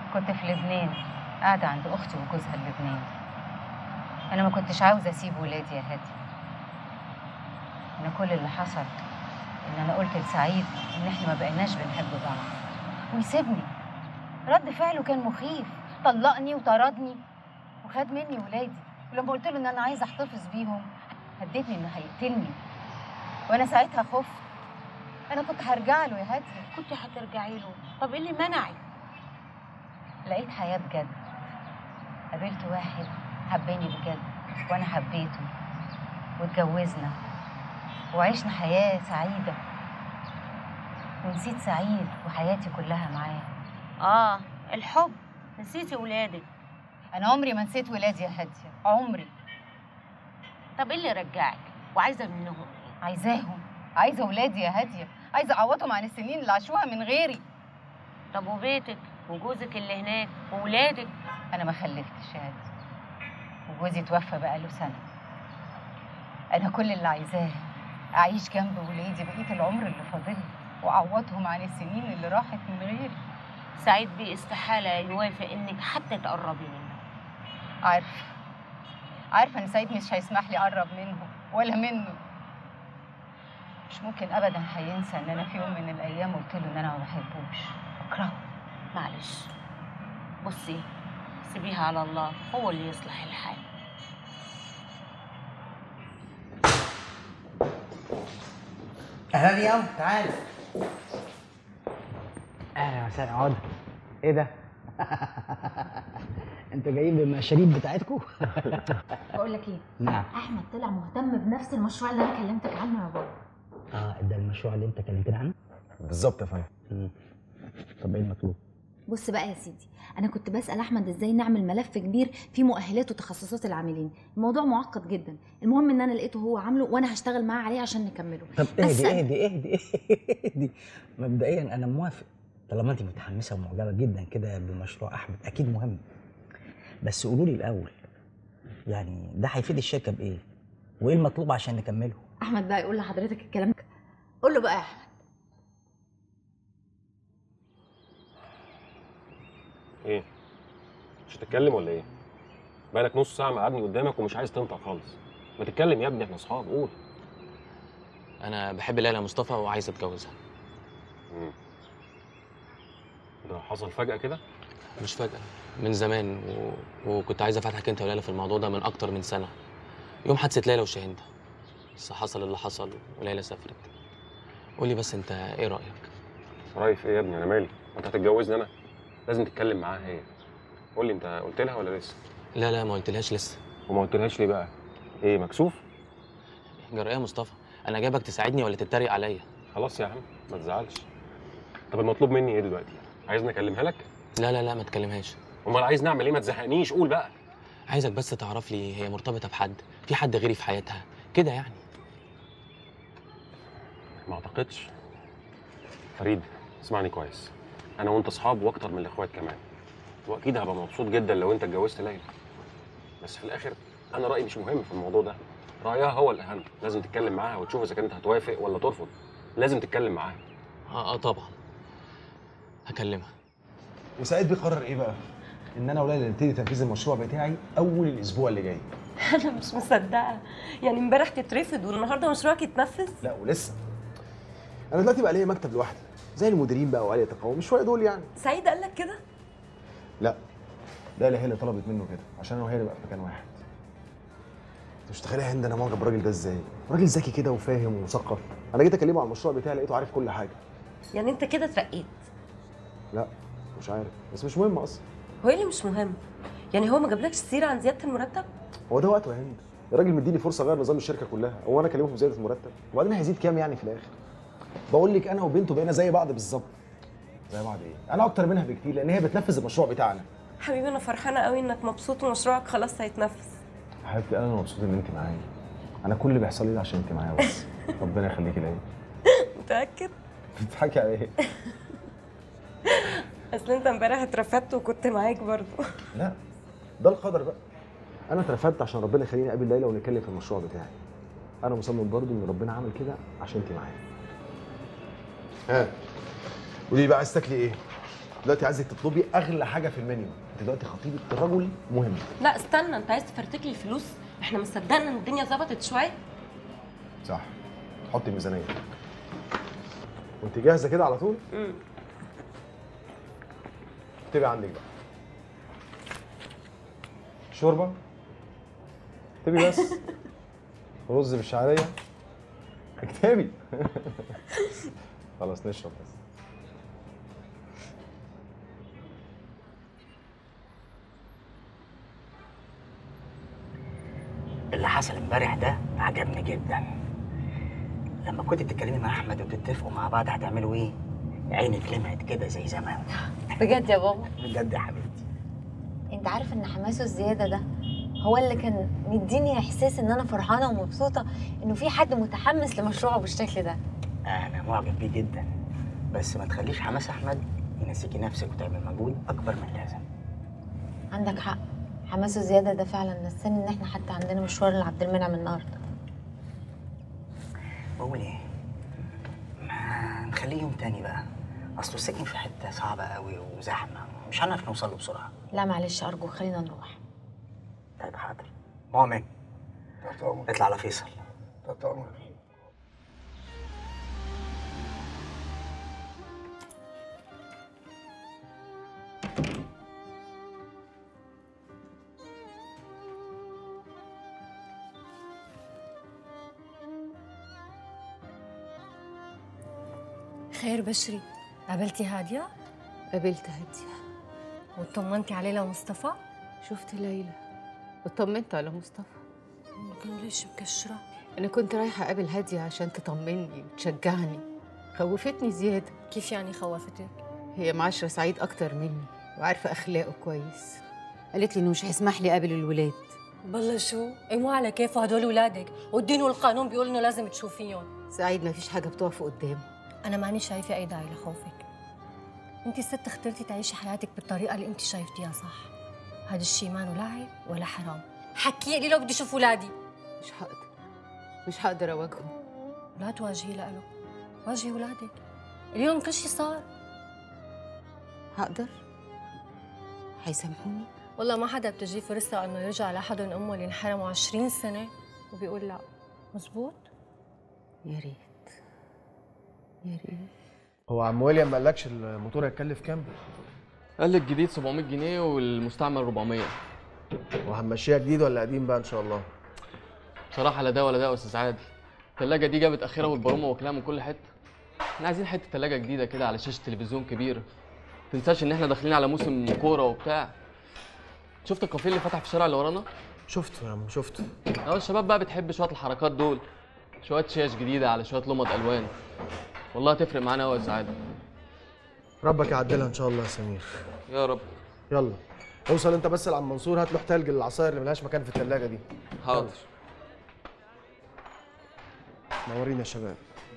كنت في لبنان قاعدة عند أختي وجوزها اللبناني أنا ما كنتش عاوزة أسيب ولادي يا هادي أنا كل اللي حصل إن أنا قلت لسعيد إن إحنا ما بقيناش بنحب بعض ويسيبني رد فعله كان مخيف طلقني وطردني وخد مني ولادي ولما قلت له إن أنا عايزة أحتفظ بيهم هددني إنه هيقتلني وأنا ساعتها خفت أنا كنت هرجع له يا هادي كنت هترجعي له طب ايه اللي منعك لقيت حياة بجد قابلت واحد حباني بجد وأنا حبيته واتجوزنا وعشنا حياة سعيدة ونسيت سعيد وحياتي كلها معاه اه الحب نسيتي ولادك أنا عمري ما نسيت ولادي يا هادية عمري طب ايه اللي رجعك وعايزه منهم ايه عايزاهم عايزة ولادي يا هادية عايزة أعوضهم عن السنين اللي عاشوها من غيري طب وبيتك وجوزك اللي هناك وولادك أنا ما خلفتش يا هادية وجوزي توفى بقاله سنة أنا كل اللي عايزاه أعيش جنب ولادي بقية العمر اللي فاضلي وأعوضهم عن السنين اللي راحت من غيري سعيد بيه استحاله يوافق انك حتى تقربي منه عارفة عارفة إن سعيد مش هيسمح لي أقرب منه ولا منه مش ممكن أبدا هينسى إن أنا في يوم من الأيام قلت له إن أنا ما بحبوش بكرهه معلش بصي سيبيها على الله هو اللي يصلح الحال اهلا يا تعال اهلا وسهلا اقعد ايه ده؟ انتوا جايين بالمشاريب بتاعتكم؟ بقول لك ايه نعم احمد طلع مهتم بنفس المشروع اللي انا كلمتك عنه يا بابا اه ده المشروع اللي انت كلمتني عنه؟ بالظبط يا فندم مم. طب ايه المطلوب؟ بص بقى يا سيدي انا كنت بسال احمد ازاي نعمل ملف كبير فيه مؤهلات وتخصصات العاملين الموضوع معقد جدا المهم ان انا لقيته هو عامله وانا هشتغل معاه عليه عشان نكمله طب بس اهدي أنا- اهدي اهدي اهدي مبدئيا انا موافق طالما انت متحمسه ومعجبه جدا كده بمشروع احمد اكيد مهم بس قولوا لي الاول يعني ده هيفيد الشركه بايه؟ وايه المطلوب عشان نكمله؟ احمد بقى يقول لحضرتك الكلام ده. قول له بقى يا احمد ايه مش هتتكلم ولا ايه بقالك نص ساعه مقعدني قدامك ومش عايز تنطق خالص ما تتكلم يا ابني احنا اصحاب قول انا بحب ليلى مصطفى وعايز اتجوزها مم. ده حصل فجاه كده مش فجاه من زمان و... وكنت عايز افتحك انت وليلى في الموضوع ده من اكتر من سنه يوم حادثه ليلى وشاهين ده بس حصل اللي حصل وليلى سافرت قولي بس انت ايه رايك رايي في ايه يا ابني انا مالي انت هتتجوزني انا لازم تتكلم معاها هي قول لي انت قلت لها ولا لسه لا لا ما قلتلهاش لسه وما قلتلهاش ليه بقى ايه مكسوف جرى ايه يا مصطفى انا جايبك تساعدني ولا تتريق عليا خلاص يا عم ما تزعلش طب المطلوب مني ايه دلوقتي عايزني اكلمها لك لا لا لا ما تكلمهاش امال عايز نعمل ايه ما تزهقنيش قول بقى عايزك بس تعرف لي هي مرتبطه بحد في حد غيري في حياتها كده يعني ما اعتقدش فريد اسمعني كويس انا وانت اصحاب واكتر من الاخوات كمان واكيد هبقى مبسوط جدا لو انت اتجوزت ليلى بس في الاخر انا رايي مش مهم في الموضوع ده رايها هو الاهم لازم تتكلم معاها وتشوف اذا كانت هتوافق ولا ترفض لازم تتكلم معاها اه, آه طبعا هكلمها وسعيد بيقرر ايه بقى؟ ان انا وليلى نبتدي تنفيذ المشروع بتاعي اول الاسبوع اللي جاي انا مش مصدقه يعني امبارح تترفض والنهارده مشروعك يتنفذ لا ولسه انا دلوقتي بقى ليا مكتب لوحدي زي المديرين بقى وآلية التقوم شويه دول يعني سعيد قال لك كده لا ليلى هي اللي طلبت منه كده عشان انا وهي نبقى في مكان واحد انت مش متخيله يا هند انا معجب بالراجل ده ازاي راجل ذكي كده وفاهم ومثقف انا جيت اكلمه على المشروع بتاعي لقيته عارف كل حاجه يعني انت كده اترقيت لا مش عارف بس مش مهم اصلا هو ايه اللي مش مهم يعني هو ما جابلكش سيره عن زياده المرتب هو ده وقته يا هند الراجل مديني فرصه اغير نظام الشركه كلها هو انا اكلمه في زياده المرتب وبعدين هيزيد كام يعني في الاخر بقول لك انا وبنته بقينا زي بعض بالظبط زي بعض ايه انا اكتر منها بكتير لان هي بتنفذ المشروع بتاعنا حبيبي انا فرحانه قوي انك مبسوط ومشروعك خلاص هيتنفذ يا حبيبتي انا مبسوط ان انت معايا انا كل اللي بيحصل لي ده عشان انت معايا بس ربنا يخليكي ليا متاكد بتضحكي على ايه اصل انت امبارح اترفدت وكنت معاك برضه لا ده القدر بقى انا اترفدت عشان ربنا يخليني اقابل ليلى ونتكلم في المشروع بتاعي انا مصمم برضو ان ربنا عمل كده عشان انت معايا ها قولي لي بقى عايز تاكلي ايه دلوقتي عايزك تطلبي اغلى حاجه في المنيو انت دلوقتي خطيبه الرجل مهم لا استنى انت عايز تفرتك لي الفلوس احنا مصدقنا ان الدنيا ظبطت شويه صح حطي الميزانيه وانت جاهزه كده على طول امم اكتبي عندك بقى شوربه اكتبي بس رز بالشعريه اكتبي خلاص نشرب بس اللي حصل امبارح ده عجبني جدا لما كنت بتتكلمي مع احمد وبتتفقوا مع بعض هتعملوا ايه عينك لمعت كده زي زمان بجد يا بابا بجد يا حبيبتي انت عارف ان حماسه الزياده ده هو اللي كان مديني احساس ان انا فرحانه ومبسوطه انه في حد متحمس لمشروعه بالشكل ده انا معجب بيه جدا بس ما تخليش حماس احمد ينسيكي نفسك وتعمل مجهود اكبر من اللازم عندك حق حماسه الزياده ده فعلا نساني ان احنا حتى عندنا مشوار لعبد المنعم النهارده بقول ايه ما نخليه يوم تاني بقى اصله ساكن في حته صعبه قوي وزحمه مش هنعرف نوصل له بسرعه لا معلش ارجو خلينا نروح طيب حاضر مؤمن اطلع على فيصل خير بشري قابلتي هادية؟ قابلت هادية واطمنتي عليه لمصطفى؟ شفت ليلى واطمنت على مصطفى كان ليش مكشرة؟ أنا كنت رايحة أقابل هادية عشان تطمني وتشجعني خوفتني زيادة كيف يعني خوفتك؟ هي معاشرة سعيد أكتر مني وعارفة أخلاقه كويس قالت لي إنه مش هيسمح لي أقابل الولاد بالله شو؟ ايه مو على كيفه هدول ولادك والدين والقانون بيقول انه لازم تشوفيهم سعيد ما فيش حاجة بتقف قدامه انا ماني شايفه اي داعي لخوفك انت ست اخترتي تعيشي حياتك بالطريقه اللي انت شايفتيها صح هذا الشيء ما لاعب ولا حرام حكي لي لو بدي اشوف ولادي مش هقدر مش هقدر أواجههم لا تواجهي لأله واجهي ولادك اليوم كل شيء صار هقدر هيسامحوني والله ما حدا بتجي فرصة انه يرجع لحدهم امه اللي انحرموا 20 سنة وبيقول لا مزبوط يا ريت يا ريت هو عم ويليام ما قالكش الموتور هيتكلف كام قال لي الجديد 700 جنيه والمستعمل 400 وهنمشيها جديد ولا قديم بقى ان شاء الله بصراحه لا ده ولا ده يا استاذ عادل الثلاجه دي جابت اخرها والبرومه واكلها من كل حته احنا عايزين حته ثلاجه جديده كده على شاشه تلفزيون كبير تنساش ان احنا داخلين على موسم كوره وبتاع شفت الكافيه اللي فتح في الشارع اللي ورانا شفته يا عم شفته اه الشباب بقى بتحب شويه الحركات دول شويه شاش جديده على شويه لمض الوان والله هتفرق معانا قوي يا استاذ عادل ربك يعدلها ان شاء الله يا سمير يا رب يلا اوصل انت بس لعم منصور هات له تلج للعصاير اللي ملهاش مكان في الثلاجه دي حاضر نورينا يا شباب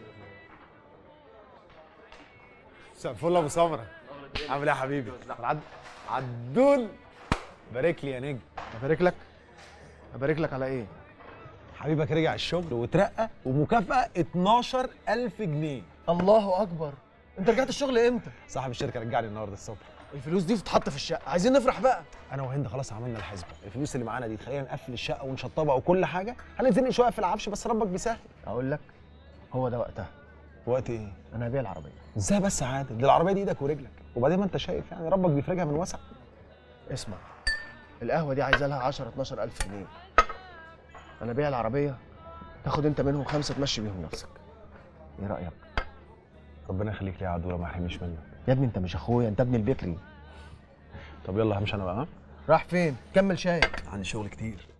مساء الفل ابو سمره عامل ايه يا حبيبي عد... عدول بارك لي يا نجم ابارك لك ابارك لك على ايه حبيبك رجع الشغل وترقى ومكافأة 12000 جنيه الله اكبر انت رجعت الشغل امتى صاحب الشركة رجعني النهارده الصبح الفلوس دي تتحط في الشقه عايزين نفرح بقى انا وهند خلاص عملنا الحسبة الفلوس اللي معانا دي تخلينا نقفل الشقة ونشطبها وكل حاجة هنتزنق شوية في العفش بس ربك بيسهل اقول لك هو ده وقتها وقت ايه انا هبيع العربيه ازاي بس عادل دي العربية دي ايدك ورجلك وبعدين ما انت شايف يعني ربك بيفرجها من وسع اسمع القهوه دي عايزه لها 10 12 الف جنيه انا بيع العربيه تاخد انت منهم خمسه تمشي بيهم نفسك ايه رايك ربنا يخليك لي يا عدوله ما يحرمنيش منك يا ابني انت مش اخويا انت ابن البكري طب يلا همشي انا بقى ها؟ راح فين كمل شايك عندي شغل كتير